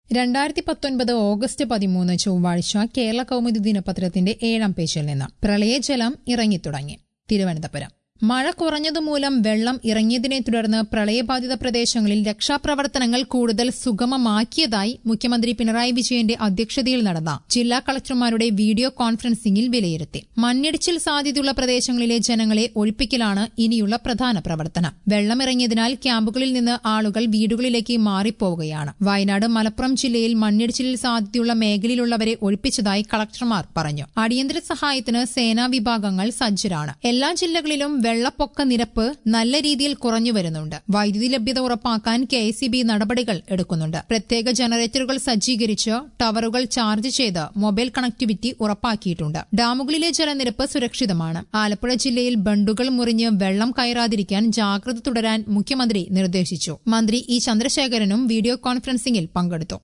രണ്ടായിരത്തി പത്തൊൻപത് ഓഗസ്റ്റ് പതിമൂന്ന് ചൊവ്വാഴ്ച കേരള കൗമുദി ദിനപത്രത്തിന്റെ ഏഴാം പേജിൽ നിന്ന് പ്രളയജലം ഇറങ്ങിത്തുടങ്ങി തിരുവനന്തപുരം മഴ കുറഞ്ഞതുമൂലം വെള്ളം ഇറങ്ങിയതിനെ തുടർന്ന് പ്രളയബാധിത പ്രദേശങ്ങളിൽ രക്ഷാപ്രവർത്തനങ്ങൾ കൂടുതൽ സുഗമമാക്കിയതായി മുഖ്യമന്ത്രി പിണറായി വിജയന്റെ അധ്യക്ഷതയിൽ നടന്ന ജില്ലാ കളക്ടർമാരുടെ വീഡിയോ കോൺഫറൻസിംഗിൽ വിലയിരുത്തി മണ്ണിടിച്ചിൽ സാധ്യതയുള്ള പ്രദേശങ്ങളിലെ ജനങ്ങളെ ഒഴിപ്പിക്കലാണ് ഇനിയുള്ള പ്രധാന പ്രവർത്തനം വെള്ളമിറങ്ങിയതിനാൽ ക്യാമ്പുകളിൽ നിന്ന് ആളുകൾ വീടുകളിലേക്ക് മാറിപ്പോവുകയാണ് വയനാട് മലപ്പുറം ജില്ലയിൽ മണ്ണിടിച്ചിലിൽ സാധ്യതയുള്ള മേഖലയിലുള്ളവരെ ഒഴിപ്പിച്ചതായി കളക്ടർമാർ പറഞ്ഞു അടിയന്തര സഹായത്തിന് സേനാ വിഭാഗങ്ങൾ സജ്ജരാണ് എല്ലാ ജില്ലകളിലും വെള്ളപ്പൊക്ക നിരപ്പ് നല്ല രീതിയിൽ കുറഞ്ഞു വരുന്നുണ്ട് വൈദ്യുതി ലഭ്യത ഉറപ്പാക്കാൻ കെ നടപടികൾ എടുക്കുന്നുണ്ട് പ്രത്യേക ജനറേറ്ററുകൾ സജ്ജീകരിച്ച് ടവറുകൾ ചാർജ് ചെയ്ത് മൊബൈൽ കണക്ടിവിറ്റി ഉറപ്പാക്കിയിട്ടുണ്ട് ഡാമുകളിലെ ജലനിരപ്പ് സുരക്ഷിതമാണ് ആലപ്പുഴ ജില്ലയിൽ ബണ്ടുകൾ മുറിഞ്ഞ് വെള്ളം കയറാതിരിക്കാൻ ജാഗ്രത തുടരാൻ മുഖ്യമന്ത്രി നിർദ്ദേശിച്ചു മന്ത്രി ഇ ചന്ദ്രശേഖരനും വീഡിയോ കോൺഫറൻസിംഗിൽ പങ്കെടുത്തു